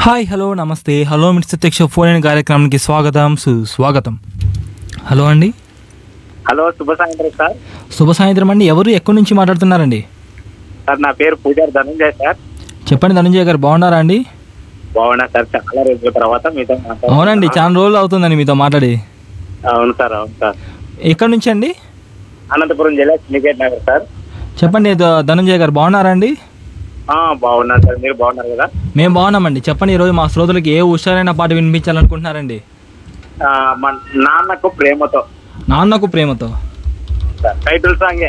Hi hello నమస్తే hello మిట్స్ ప్రత్యక్ష ఫోన్ ఇన్ కార్యక్రమానికి స్వాగతం సుస్వాగతం హలో అండి హలో శుభ సాయంత్రం సార్ శుభ సాయంత్రం అండి ఎవరు ఎక్కడి నుంచి మాట్లాడుతున్నారండి సార్ నా పేరు పూజారి ధనంజయ్ సార్ చెప్పండి ధనంజయ గారు బాగున్నారా అండి బాగున్నా సార్ చాలా రోజుల తర్వాత మీతో మాట్లాడుతున్నా. అవునండి చాలా రోజులు అవుతుందండి మీతో మాట్లాడి అవును సార్ అవును సార్ ఎక్కడి నుంచి అండి అనంతపురం జిల్లా సిండికేట్ నగర్ సార్ చెప్పండి ద- ధనంజయ గారు బాగున్నారా అండి ఆ, బాగున్నాను సార్ మీరు బాగున్నారు కదా మేము బాగున్నామండి చెప్పండి ఈరోజు మా శ్రోతలకి ఏ హుషారైన పాట వినిపించాలనుకుంటున్నారండి ఆ, మా నాన్నకు ప్రేమతో నాన్నకు ప్రేమతో సార్ టైటిల్ సాంగే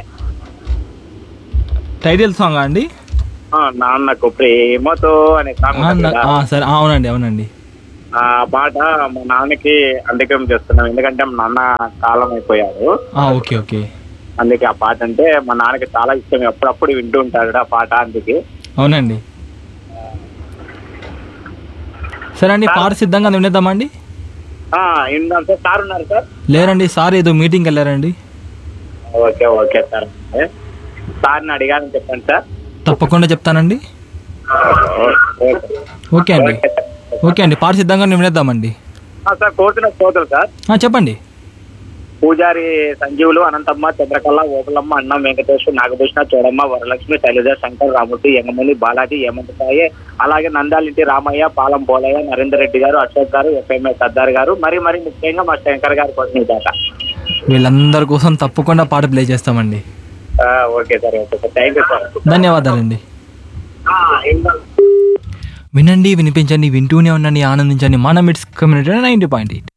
టైటిల్ సాంగ్ అండి ఆ, నాన్నకు ప్రేమతో అనే సాంగ్ ఆ, ఉంటుంది నా- కదా. ఆ, సరే ఆ, అవునండి అవునండి ఆ పాట మా నాన్నకి అంత్యక్రమం చేస్తున్నాం ఎందుకంటే మా నాన్న కాలం అయిపోయాడు ఆ, ఓకే ఓకే అందుకే ఆ పాట అంటే మా నాన్నకి చాలా ఇష్టం ఎప్పుడప్పుడు వింటూ ఉంటాడు ఆ పాట అందుకే అవునండి సరే అండి పాట సిద్ధంగా వినేద్దామండి ఆ, విందాం సార్ సార్ ఉన్నారు సార్ లేరండి సార్ ఏదో మీటింగ్కి వెళ్ళారండి ఓకే ఓకే సార్ సార్ని అడిగానని చెప్పండి సార్ తప్పకుండా చెప్తానండి ఓకే ఓకే అండి ఓకే అండి పాట సిద్ధంగా వినేద్దామండి ఆ, సార్ కోరుతున్న శ్రోతలు సార్ ఆ, చెప్పండి పూజారి సంజీవులు అనంతమ్మ చంద్రకళ ఓపలమ్మ అన్నం వెంకటేశ్వర నాగభూషణ చోడమ్మ వరలక్ష్మి శైలజ శంకర్ రాముడు యమముని బాలాజీ హేమంత్ సాయి అలాగే నందాలింటి రామయ్య పాలం పోలయ్య నరేందర్ రెడ్డి గారు అశోక్ గారు ఎఫ్ఎంఏ సర్దార్ గారు మరి మరి ముఖ్యంగా మా శంకర్ గారి కోసం ఈ పాట వీళ్ళందరి కోసం తప్పకుండా పాట ప్లే చేస్తామండి ఆ, okay sir okay sir thank you sir ధన్యవాదాలండి ఆ, విందాం. వినండి వినిపించండి వింటూనే ఉండండి ఆనందించండి మన మిట్స్ కమ్యూనిటీ నైంటీ పాయింట్ ఎయిట్